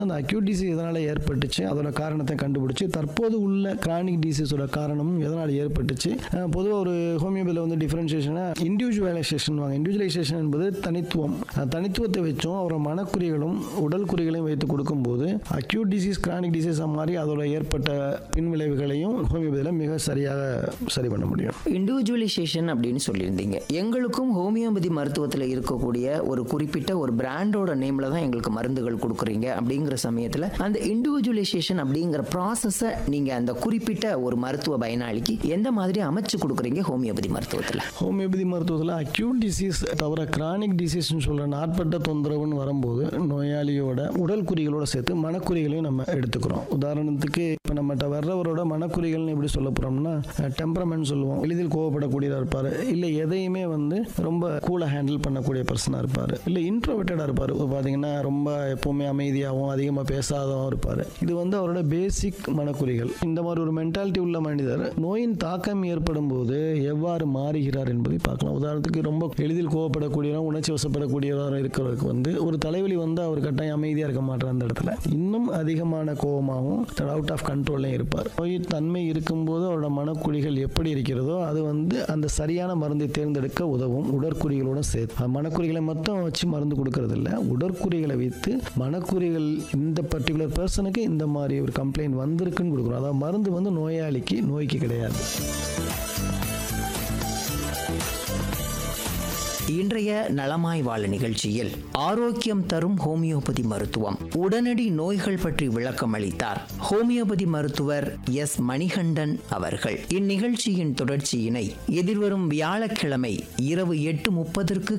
அந்த acute disease எதனால் ஏற்பட்டுச்சு அதோட காரணத்தை கண்டுபிடிச்சு தற்போது உள்ள கிரானிக் டிசீஸோட காரணமும் எதனால் ஏற்பட்டுச்சு பொதுவாக ஒரு ஹோமியோபதியில் வந்து டிஃப்ரென்ஷியேஷனை இண்டிவிஜுவலைசேஷன் வாங்க இண்டிவிஜுவலைசேஷன் என்பது தனித்துவம் அந்த தனித்துவத்தை வச்சும் அவரோட மனக்குறிகளும் உடல் குறிகளையும் வைத்து கொடுக்கும்போது அக்யூட் டிசீஸ் கிரானிக் டிசீஸாக மாறி அதோட ஏற்பட்ட பின்விளைவுகளையும் ஹோமியோபதியில் மிக சரியாக சரி பண்ண முடியும் இண்டிவிஜுவலைசேஷன் அப்படின்னு சொல்லியிருந்தீங்க எங்களுக்கும் ஹோமியோபதி மருத்துவத்தில் இருக்கக்கூடிய ஒரு குறிப்பிட்ட ஒரு பிராண்டோட நேமில் தான் எங்களுக்கு மருந்துகள் கொடுக்குறீங்க அப்படிங்கிற சமயத்தில் அந்த இண்டிவிஜுவலைசேஷன் அப்படிங்கிற ப்ராசஸை நீங்கள் அந்த குறிப்பிட்ட ஒரு மருத்துவ பயனாளிக்கு எந்த மாதிரி அமைச்சு கொடுக்குறீங்க ஹோமியோபதி மருத்துவத்தில் ஹோமியோபதி மருத்துவத்தில் அக்யூட் டிசீஸ் தவிர கிரானிக் டிசீஸ்னு சொல்கிற நாட்பட்ட தொந்தரவுன்னு வரும்போது நோயாளியோட உடல் குறிகளோட சேர்த்து மனக்குறிகளையும் நம்ம எடுத்துக்கிறோம் உதாரணத்துக்கு இப்போ நம்மகிட்ட வர்றவரோட மனக்குறிகள்னு எப்படி சொல்ல போகிறோம்னா டெம்பரமெண்ட் சொல்லுவோம் எளிதில் கோவப்படக்கூடியதாக இருப்பார் இல்லை எதையுமே வந்து ரொம்ப கூலாக ஹேண்டில் பண்ணக்கூடிய பர்சனாக இருப்பார் இல்லை இன்ட்ரோவேட்டடாக இருப்பார் பார்த்தீங்கன்னா ரொம்ப எப்போவுமே அமைதியாகவும் அதிகமாக பேசாதவும் இருப்பார் இது வந்து அவரோட பேசிக் மனக்குறிகள் இந்த மாதிரி ஒரு மென்டாலிட்டி உள்ள மனிதர் நோயின் தாக்கம் ஏற்படும் போது எவ்வாறு மாறுகிறார் என்பதை பார்க்கலாம் உதாரணத்துக்கு ரொம்ப எளிதில் கோவப்படக்கூடியவரும் உணர்ச்சி வசப்படக்கூடியவராக இருக்கிறவருக்கு வந்து ஒரு தலைவலி வந்து அவர் கட்டாயம் அமைதியாக இருக்க மாட்டார் அந்த இடத்துல இன்னும் அதிகமான கோபமாகவும் அவுட் ஆஃப் கண்ட்ரோல்லையும் இருப்பார் நோய் தன்மை இருக்கும்போது அவரோட மனக்குறிகள் எப்படி இருக்கிறதோ அது வந்து அந்த சரியான மருந்தை தேர்ந்தெடுக்க உதவும் உடற்குறிகளோட சேர்த்து அது மனக்குறிகளை மட்டும் வச்சு மருந்து கொடுக்கறது இல்ல உடற்குறிகளை வைத்து மனக்குறிகள் இந்த பர்டிகுலர் பர்சனுக்கு இந்த மாதிரி ஒரு கம்ப்ளைண்ட் வந்திருக்குன்னு கொடுக்குறோம் அதாவது மருந்து வந்து நோயாளிக்கு நோய்க்கு கிடையாது இன்றைய நலமாய் வாழ நிகழ்ச்சியில் ஆரோக்கியம் தரும் ஹோமியோபதி மருத்துவம் உடனடி நோய்கள் பற்றி விளக்கம் அளித்தார் ஹோமியோபதி மருத்துவர் எஸ் மணிகண்டன் அவர்கள் இந்நிகழ்ச்சியின் தொடர்ச்சியினை எதிர்வரும் வியாழக்கிழமை இரவு எட்டு முப்பதற்கு